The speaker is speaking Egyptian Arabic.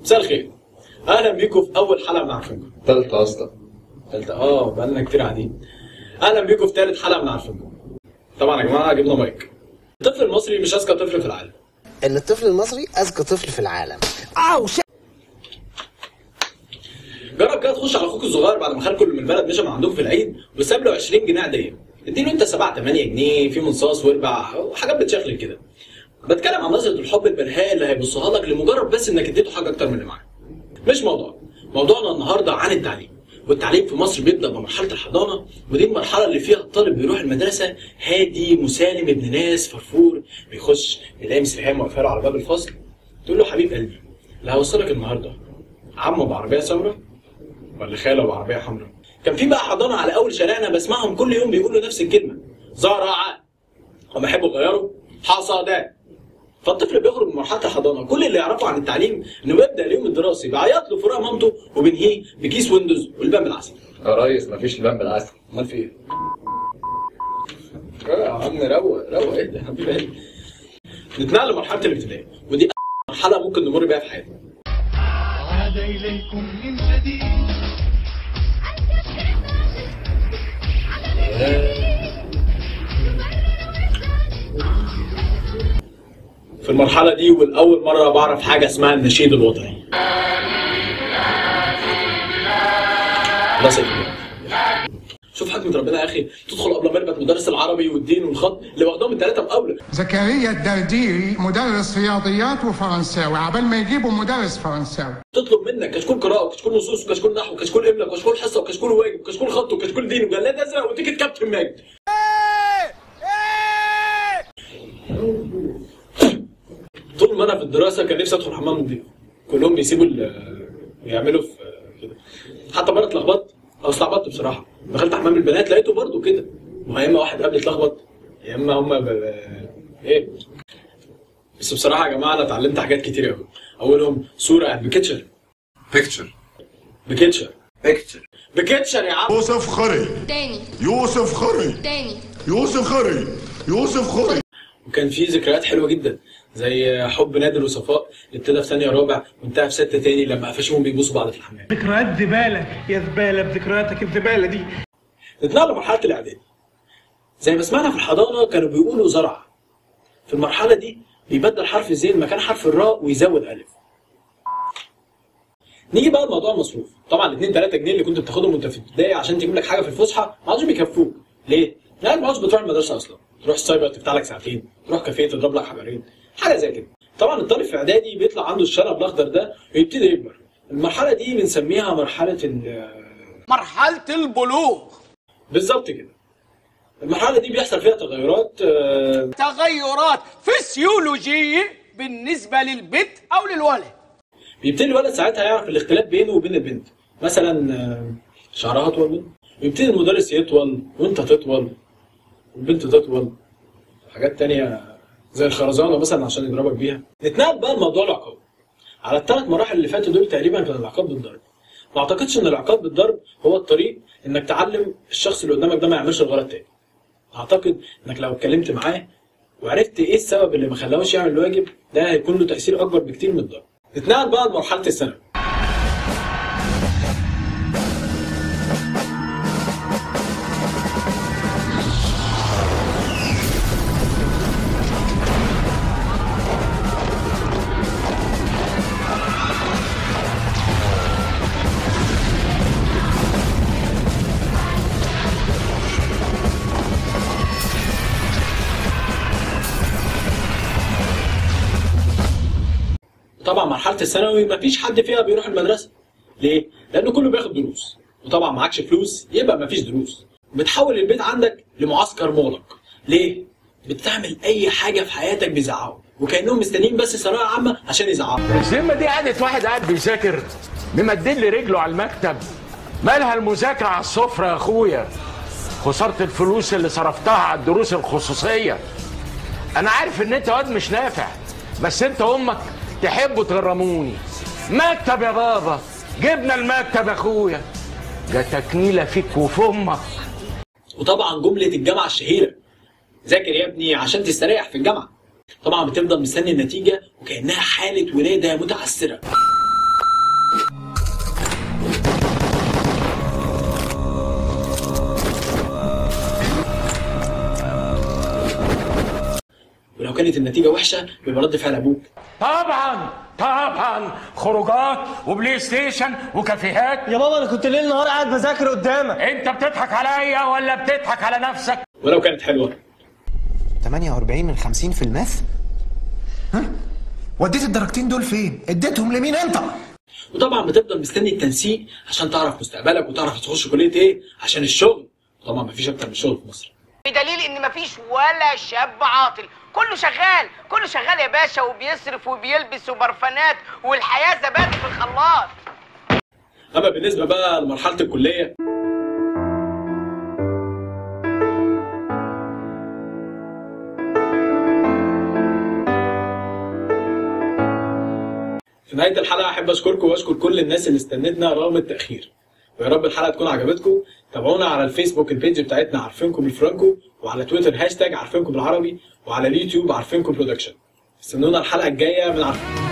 مساء الخير اهلا بيكم في اول حلقه من عارفينكم تالتة اصلا تالتة اه بقالنا كتير قاعدين اهلا بيكم في تالت حلقه من عارفينكم طبعا يا جماعه جبنا مايك الطفل المصري مش اذكى طفل في العالم ان الطفل المصري اذكى طفل في العالم جرب كده تخش على اخوك الصغير بعد ما خال كله من البلد مشى من عندكم في العيد وساب له 20 جنيه عاديه اديله انت 7 8 جنيه في منصاص واربع وحاجات بتشغل كده بتكلم عن نظره الحب البرهاء اللي هيبصها لك لمجرد بس انك اديته حاجه اكتر من اللي معاه مش موضوع موضوعنا النهارده عن التعليم والتعليم في مصر بيبدا بمرحله الحضانه ودي المرحله اللي فيها الطالب بيروح المدرسه هادي مسالم ابن ناس فرفور بيخش بيلاقي مس ريهام واقفه له على باب الفصل تقول له حبيب قلبي اللي هوصلك النهارده عمه بعربيه سمراء ولا خاله بعربيه حمراء كان في بقى حضانه على اول شارعنا بسمعهم كل يوم بيقولوا نفس الكلمه زرع هم يحبوا يغيروا حصاد فالطفل بيخرج من مرحله الحضانه كل اللي يعرفه عن التعليم انه بيبدا اليوم الدراسي بيعيط له فراق مامته وبينهيه بكيس ويندوز والبان بالعسل يا ريس مفيش لبان بالعسل امال في ايه؟ آه يا عم روق روق ايه ده حبيب قلبي نتنقل لمرحله الابتدائي ودي أسوأ مرحله ممكن نمر بيها في حياتنا عاد إليكم من جديد في المرحله دي والاول مره بعرف حاجه اسمها النشيد الوطني خلاص يا كبير. شوف حكمة ربنا يا اخي تدخل قبل ما يربط مدرس العربي والدين والخط اللي واخدهم الثلاثه مقاوله زكريا الدرديري مدرس رياضيات وفرنساوي عبال ما يجيبوا مدرس فرنساوي تطلب منك كشكول قراءه وكشكول نصوص وكشكول نحو وكشكول املاء وكشكول حصه وكشكول واجب وكشكول خط وكشكول دين وجلاد ازرق وتيكت كابتن ماجد طول ما انا في الدراسه كان نفسي ادخل حمام نضيف كلهم بيسيبوا ال- يعملوا في كده حتى مره اتلخبطت او استعبطت بصراحه دخلت حمام البنات لقيته برضه كده ما هي اما واحد قبل اتلخبط يا اما هم ب... ب... ايه بس بصراحه يا جماعه انا اتعلمت حاجات كتير قوي اولهم صوره بكتشر بيكتشر بكتشر بيكتشر بكتشر يا عم يوسف خري تاني يوسف خري تاني يوسف خري يوسف خري وكان في ذكريات حلوه جدا زي حب نادر وصفاء اللي ابتدى في ثانيه رابع وانتهى في سته تاني لما قفشوهم بيبوسوا بعض في الحمام ذكريات زبالة يا زبالة بذكرياتك الزبالة دي نتنقل لمرحله الاعدادي زي ما سمعنا في الحضانه كانوا بيقولوا زرع في المرحله دي بيبدل حرف الزين مكان حرف الراء ويزود الف نيجي بقى لموضوع المصروف طبعا الاثنين 3 جنيه اللي كنت بتاخدهم وانت في ابتدائي عشان تجيب لك حاجه في الفسحه ما عادش بيكفوك ليه؟ لانك ما عادش بتروح المدرسه اصلا تروح السايبر تفتح لك ساعتين تروح كافيه تضرب لك حجرين حاجه زي كده طبعا الطالب في اعدادي بيطلع عنده الشنب الاخضر ده ويبتدي يكبر المرحله دي بنسميها مرحله ال مرحلة البلوغ بالظبط كده المرحله دي بيحصل فيها تغيرات آه، تغيرات فسيولوجية بالنسبة للبنت أو للولد بيبتدي الولد ساعتها يعرف الاختلاف بينه وبين البنت مثلا آه، شعرها اطول منه ويبتدي المدرس يطول وانت تطول والبنت تطول حاجات تانية زي الخرزانة مثلا عشان يضربك بيها نتنقل بقى لموضوع العقاب على الثلاث مراحل اللي فاتوا دول تقريبا كان العقاب بالضرب ما اعتقدش ان العقاب بالضرب هو الطريق انك تعلم الشخص اللي قدامك ده ما يعملش الغلط تاني اعتقد انك لو اتكلمت معاه وعرفت ايه السبب اللي ما خلاهوش يعمل الواجب ده هيكون له تاثير اكبر بكتير من الضرب نتنقل بقى لمرحله الثانوي طبعا مرحله الثانوي مفيش حد فيها بيروح المدرسه ليه؟ لانه كله بياخد دروس وطبعا معكش فلوس يبقى مفيش دروس بتحول البيت عندك لمعسكر مغلق ليه؟ بتعمل اي حاجه في حياتك بيزعقوا وكانهم مستنيين بس الثانويه العامه عشان يزعقوا الذمة دي قعدت واحد قاعد بيذاكر ممدد لي رجله على المكتب مالها المذاكرة على السفرة يا اخويا خسارة الفلوس اللي صرفتها على الدروس الخصوصية انا عارف ان انت واد مش نافع بس انت وامك تحبوا تغرموني مكتب يا بابا جبنا المكتب يا اخويا جاتك نيلة فيك وفي امك وطبعا جمله الجامعه الشهيره ذاكر يا ابني عشان تستريح في الجامعه طبعا بتفضل مستني النتيجه وكانها حاله ولاده متعسره ولو كانت النتيجه وحشه بيبقى رد فعل ابوك طبعا طبعا خروجات وبلاي ستيشن وكافيهات يا بابا انا كنت ليل نهار قاعد بذاكر قدامك انت بتضحك عليا ولا بتضحك على نفسك ولو كانت حلوه 48 من 50 في الماث وديت الدرجتين دول فين؟ اديتهم لمين انت؟ وطبعا بتفضل مستني التنسيق عشان تعرف مستقبلك وتعرف تخش كليه ايه عشان الشغل طبعا مفيش اكتر من الشغل في مصر بدليل ان مفيش ولا شاب عاطل كله شغال كله شغال يا باشا وبيصرف وبيلبس وبرفانات والحياه زبادي في الخلاط اما بالنسبه بقى لمرحله الكليه في نهايه الحلقه احب اشكركم واشكر كل الناس اللي استنتنا رغم التاخير ويا رب الحلقه تكون عجبتكم تابعونا على الفيسبوك البيج بتاعتنا عارفينكم الفرانكو وعلى تويتر هاشتاج عارفينكم بالعربي وعلى اليوتيوب عارفينكم برودكشن استنونا الحلقه الجايه من عارفين